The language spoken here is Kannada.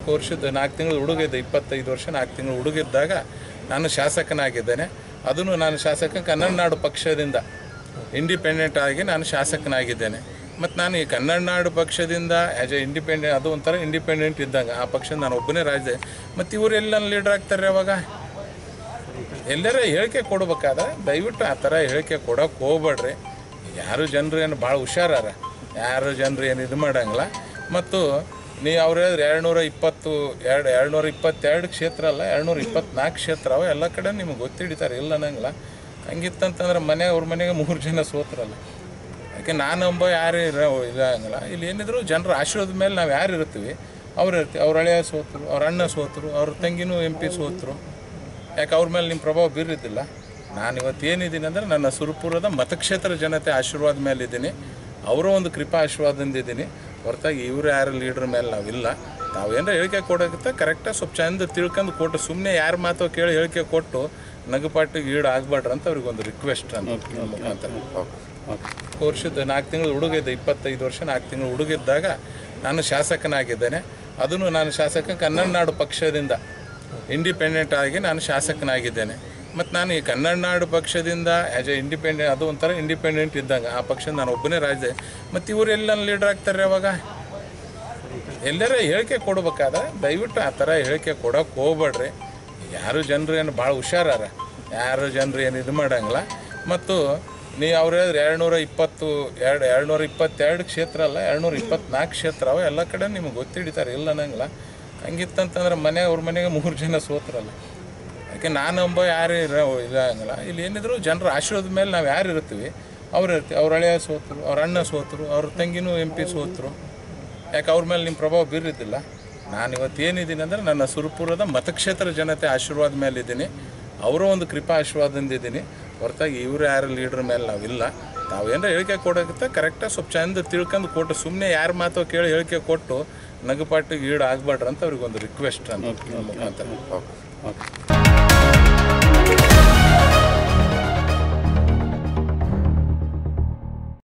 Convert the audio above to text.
ವರ್ಷದ ನಾಲ್ಕು ತಿಂಗಳು ಹುಡುಗಿದ್ದೆ ಇಪ್ಪತ್ತೈದು ವರ್ಷ ನಾಲ್ಕು ತಿಂಗಳು ಹುಡುಗಿದ್ದಾಗ ನಾನು ಶಾಸಕನಾಗಿದ್ದೇನೆ ಅದನ್ನು ನಾನು ಶಾಸಕ ಕನ್ನಡ ನಾಡು ಪಕ್ಷದಿಂದ ಇಂಡಿಪೆಂಡೆಂಟ್ ಆಗಿ ನಾನು ಶಾಸಕನಾಗಿದ್ದೇನೆ ಮತ್ತು ನಾನು ಈ ಕನ್ನಡ ನಾಡು ಪಕ್ಷದಿಂದ ಆ್ಯಸ್ ಎ ಇಂಡಿಪೆಂಡೆಂಟ್ ಅದು ಒಂಥರ ಇಂಡಿಪೆಂಡೆಂಟ್ ಇದ್ದಂಗೆ ಆ ಪಕ್ಷದ ನಾನು ಒಬ್ಬನೇ ರಾಜ್ಯ ಮತ್ತು ಇವರೆಲ್ಲ ಲೀಡರ್ ಆಗ್ತಾರೆ ಅವಾಗ ಎಲ್ಲರ ಹೇಳಿಕೆ ಕೊಡ್ಬೇಕಾದ್ರೆ ದಯವಿಟ್ಟು ಆ ಥರ ಹೇಳಿಕೆ ಕೊಡೋಕೆ ಹೋಗ್ಬೇಡ್ರಿ ಯಾರು ಜನರು ಏನು ಭಾಳ ಹುಷಾರಾರ ಯಾರು ಜನರು ಏನು ಇದು ಮಾಡಂಗಿಲ್ಲ ಮತ್ತು ನೀವು ಅವ್ರು ಹೇಳಿದ್ರೆ ಎರಡುನೂರ ಇಪ್ಪತ್ತು ಎರಡು ಎರಡುನೂರ ಇಪ್ಪತ್ತೆರಡು ಕ್ಷೇತ್ರ ಅಲ್ಲ ಎರಡುನೂರ ಇಪ್ಪತ್ನಾಲ್ಕು ಕ್ಷೇತ್ರ ಅವ ಎಲ್ಲ ಕಡೆ ನಿಮಗೆ ಗೊತ್ತಿಡಿತಾರೆ ಇಲ್ಲ ಅನ್ನಂಗಿಲ್ಲ ಹಂಗಿತ್ತಂತಂದ್ರೆ ಮನೆ ಅವ್ರ ಮನೆಗೆ ಮೂರು ಜನ ಸೋತ್ರಲ್ಲ ಯಾಕೆ ನಾನು ಒಬ್ಬ ಯಾರು ಇರೋ ಇಲ್ಲ ಹಂಗಲ್ಲ ಇಲ್ಲಿ ಏನಿದ್ರು ಜನರ ಆಶೀರ್ವಾದ ಮೇಲೆ ನಾವು ಯಾರು ಇರ್ತೀವಿ ಅವ್ರು ಇರ್ತೀವಿ ಅವ್ರ ಹಳೆಯ ಸೋತರು ಅವ್ರ ಅಣ್ಣ ಸೋತರು ಅವ್ರ ತಂಗಿನೂ ಎಂ ಪಿ ಸೋತರು ಯಾಕೆ ಅವ್ರ ಮೇಲೆ ನಿಮ್ಮ ಪ್ರಭಾವ ಬೀರಿದ್ದಿಲ್ಲ ನಾನು ಇವತ್ತು ಏನಿದ್ದೀನಿ ಅಂದರೆ ನನ್ನ ಸುರಪುರದ ಮತಕ್ಷೇತ್ರ ಜನತೆ ಆಶೀರ್ವಾದ ಮೇಲೆ ಇದ್ದೀನಿ ಅವರ ಒಂದು ಕೃಪಾ ಆಶೀರ್ವಾದದಿಂದ ಇದ್ದೀನಿ ಹೊರತಾಗಿ ಇವರು ಯಾರು ಲೀಡ್ರ್ ಮೇಲೆ ನಾವಿಲ್ಲ ನಾವು ಏನಾರ ಹೇಳಿಕೆ ಕೊಡೋಕ್ಕಿಂತ ಕರೆಕ್ಟಾಗಿ ಸ್ವಲ್ಪ ಚಂದ ತಿಳ್ಕೊಂಡು ಕೊಟ್ಟು ಸುಮ್ಮನೆ ಯಾರ ಮಾತೋ ಕೇಳಿ ಹೇಳಿಕೆ ಕೊಟ್ಟು ನಗುಪಾಟಿಗೆ ಈಡು ಆಗ್ಬೇಡ್ರಿ ಅಂತ ಅವ್ರಿಗೆ ಒಂದು ರಿಕ್ವೆಸ್ಟ್ ಅಂತ ನಿಮ್ಮ ಮುಖಾಂತರ ವರ್ಷದ ನಾಲ್ಕು ತಿಂಗಳು ಹುಡುಗಿದ್ದೆ ಇಪ್ಪತ್ತೈದು ವರ್ಷ ನಾಲ್ಕು ತಿಂಗಳು ಹುಡುಗಿದ್ದಾಗ ನಾನು ಶಾಸಕನಾಗಿದ್ದೇನೆ ಅದನ್ನು ನಾನು ಶಾಸಕ ಕನ್ನಡ ನಾಡು ಪಕ್ಷದಿಂದ ಇಂಡಿಪೆಂಡೆಂಟ್ ಆಗಿ ನಾನು ಶಾಸಕನಾಗಿದ್ದೇನೆ ಮತ್ತು ನಾನು ಈ ಕನ್ನಡ ನಾಡು ಪಕ್ಷದಿಂದ ಆ್ಯಸ್ ಎ ಇಂಡಿಪೆಂಡೆಂಟ್ ಅದು ಒಂಥರ ಇಂಡಿಪೆಂಡೆಂಟ್ ಇದ್ದಂಗೆ ಆ ಪಕ್ಷದ ನಾನು ಒಬ್ಬನೇ ರಾಜ್ಯ ಮತ್ತು ಇವರೆಲ್ಲ ಲೀಡರ್ ಆಗ್ತಾರೆ ಅವಾಗ ಎಲ್ಲರ ಹೇಳಿಕೆ ಕೊಡ್ಬೇಕಾದ್ರೆ ದಯವಿಟ್ಟು ಆ ಥರ ಹೇಳಿಕೆ ಕೊಡೋಕೆ ಹೋಗ್ಬೇಡ್ರಿ ಯಾರು ಜನರು ಏನು ಭಾಳ ಹುಷಾರಾರ ಯಾರು ಜನರು ಏನು ಇದು ಮಾಡಂಗಿಲ್ಲ ಮತ್ತು ನೀವು ಅವ್ರು ಹೇಳಿದ್ರೆ ಎರಡುನೂರ ಇಪ್ಪತ್ತು ಎರಡು ಎರಡುನೂರ ಇಪ್ಪತ್ತೆರಡು ಕ್ಷೇತ್ರ ಅಲ್ಲ ಎರಡುನೂರ ಇಪ್ಪತ್ನಾಲ್ಕು ಕ್ಷೇತ್ರ ಅವ ಎಲ್ಲ ಕಡೆ ನಿಮಗೆ ಗೊತ್ತಿಡಿತಾರೆ ಇಲ್ಲ ಅನ್ನಂಗಿಲ್ಲ ಹಂಗಿತ್ತಂತಂದ್ರೆ ಮನೆ ಅವ್ರ ಮನೆಗೆ ಮೂರು ಜನ ಸೋತ್ರಲ್ಲ ಯಾಕೆ ನಾನು ಒಬ್ಬ ಯಾರು ಇರೋ ಇಲ್ಲ ಹಂಗಲ್ಲ ಇಲ್ಲಿ ಏನಿದ್ರು ಜನರ ಆಶೀರ್ವಾದ ಮೇಲೆ ನಾವು ಯಾರು ಇರ್ತೀವಿ ಅವ್ರು ಇರ್ತೀವಿ ಅವ್ರ ಹಳೆಯ ಸೋತರು ಅವ್ರ ಅಣ್ಣ ಸೋತರು ಅವ್ರ ತಂಗಿನೂ ಎಂ ಪಿ ಸೋತರು ಯಾಕೆ ಅವ್ರ ಮೇಲೆ ನಿಮ್ಮ ಪ್ರಭಾವ ಬೀರಿದ್ದಿಲ್ಲ ನಾನು ಇವತ್ತು ಏನಿದ್ದೀನಿ ಅಂದರೆ ನನ್ನ ಸುರಪುರದ ಮತಕ್ಷೇತ್ರ ಜನತೆ ಆಶೀರ್ವಾದ ಮೇಲೆ ಇದ್ದೀನಿ ಅವರ ಒಂದು ಕೃಪಾ ಆಶೀರ್ವಾದದಿಂದ ಇದ್ದೀನಿ ಹೊರತಾಗಿ ಇವರು ಯಾರು ಲೀಡ್ರ್ ಮೇಲೆ ನಾವಿಲ್ಲ ನಾವು ಏನಾರ ಹೇಳಿಕೆ ಕೊಡೋಕ್ಕಿಂತ ಕರೆಕ್ಟಾಗಿ ಸ್ವಲ್ಪ ಚಂದ ತಿಳ್ಕೊಂಡು ಕೊಟ್ಟು ಸುಮ್ಮನೆ ಯಾರ ಮಾತೋ ಕೇಳಿ ಹೇಳಿಕೆ ಕೊಟ್ಟು ನಗುಪಾಟಿಗೆ ಈಡು ಆಗ್ಬೇಡ್ರಿ ಅಂತ ಅವ್ರಿಗೆ ಒಂದು ರಿಕ್ವೆಸ್ಟ್ ಅಂತ ನಿಮ್ಮ ಮುಖಾಂತರ